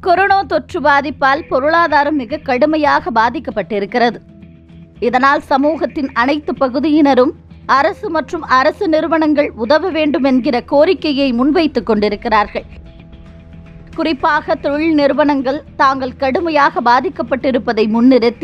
corona தொற்று பாதிப்பால் பொருளாதாரம் மிக கடுமையாக பாதிக்கப்பட்டிருக்கிறது இதனால் சமூகத்தின் அனைத்து பகுதியினரும் அரசு மற்றும் அரசு நிறுவனங்கள் உதவ வேண்டும் என்கிற கோரிக்கையை முன்வைத்துக் கொண்டிருக்கிறார்கள் குறிப்பாக தொழில் நிறுவனங்கள் தாங்கள் கடுமையாக பாதிக்கப்பட்டிருப்பதை முன்னிறுத்தி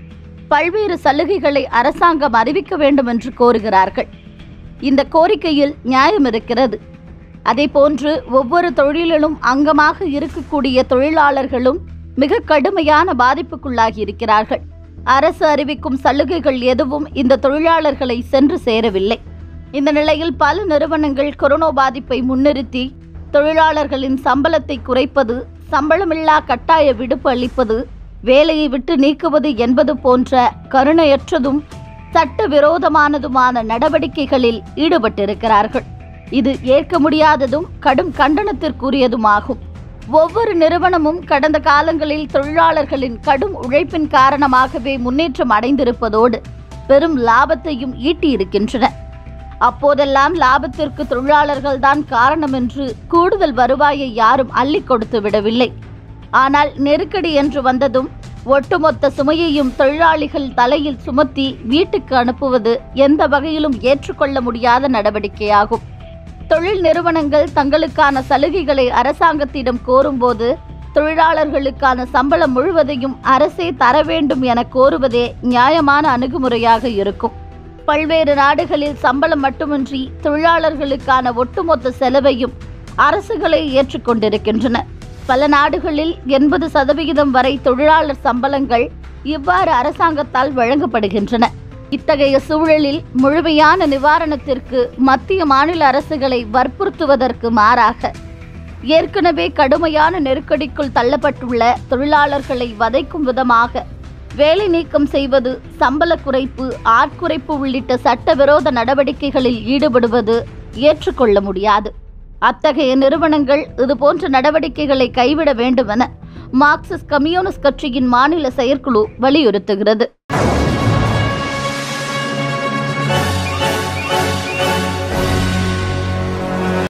பல்வேறு சலுகைகளை அரசாங்கம் அறிவிக்க வேண்டும் என்று கோருகிறார்கள் இந்த கோரிக்கையில் நியாயம் இருக்கிறது அதேபோன்று ஒவ்வொரு தொழிலிலும் அங்கமாக இருக்கக்கூடிய தொழிலாளர்களும் மிக கடுமையான பாதிப்புக்குள்ளாகி இருக்கிறார்கள் அரசு அறிவிக்கும் சலுகைகள் எதுவும் இந்த தொழிலாளர்களை சென்று சேரவில்லை இந்த நிலையில் பல நிறுவனங்கள் கொரோனா பாதிப்பை முன்னிறுத்தி தொழிலாளர்களின் சம்பளத்தை குறைப்பது சம்பளமில்லா கட்டாய விடுப்பு அளிப்பது வேலையை விட்டு நீக்குவது என்பது போன்ற கருணையற்றதும் சட்டவிரோதமானதுமான நடவடிக்கைகளில் ஈடுபட்டிருக்கிறார்கள் இது ஏற்க முடியாததும் கடும் கண்டனத்திற்குரியதுமாகும் ஒவ்வொரு நிறுவனமும் கடந்த காலங்களில் தொழிலாளர்களின் கடும் உழைப்பின் காரணமாகவே முன்னேற்றம் அடைந்திருப்பதோடு பெரும் லாபத்தையும் ஈட்டியிருக்கின்றன அப்போதெல்லாம் லாபத்திற்கு தொழிலாளர்கள்தான் காரணம் என்று கூடுதல் வருவாயை யாரும் அள்ளிக் கொடுத்து விடவில்லை ஆனால் நெருக்கடி என்று வந்ததும் ஒட்டுமொத்த சுமையையும் தொழிலாளிகள் தலையில் சுமத்தி வீட்டுக்கு அனுப்புவது எந்த வகையிலும் ஏற்றுக்கொள்ள முடியாத நடவடிக்கையாகும் தொழில் நிறுவனங்கள் தங்களுக்கான சலுகைகளை அரசாங்கத்திடம் கோரும்போது தொழிலாளர்களுக்கான சம்பளம் முழுவதையும் அரசே தர வேண்டும் என கோருவதே நியாயமான அணுகுமுறையாக இருக்கும் பல்வேறு நாடுகளில் சம்பளம் மட்டுமின்றி தொழிலாளர்களுக்கான ஒட்டுமொத்த செலவையும் அரசுகளை ஏற்றுக்கொண்டிருக்கின்றன பல நாடுகளில் எண்பது சதவிகிதம் வரை தொழிலாளர் சம்பளங்கள் இவ்வாறு அரசாங்கத்தால் வழங்கப்படுகின்றன இத்தகைய சூழலில் முழுமையான நிவாரணத்திற்கு மத்திய மாநில அரசுகளை வற்புறுத்துவதற்கு மாறாக ஏற்கனவே கடுமையான நெருக்கடிக்குள் தள்ளப்பட்டுள்ள தொழிலாளர்களை வதைக்கும் விதமாக வேலை நீக்கம் செய்வது சம்பள குறைப்பு ஆட்குறைப்பு உள்ளிட்ட சட்டவிரோத நடவடிக்கைகளில் ஈடுபடுவது ஏற்றுக்கொள்ள முடியாது அத்தகைய நிறுவனங்கள் இதுபோன்ற நடவடிக்கைகளை கைவிட வேண்டுமென மார்க்சிஸ்ட் கம்யூனிஸ்ட் கட்சியின் மாநில செயற்குழு வலியுறுத்துகிறது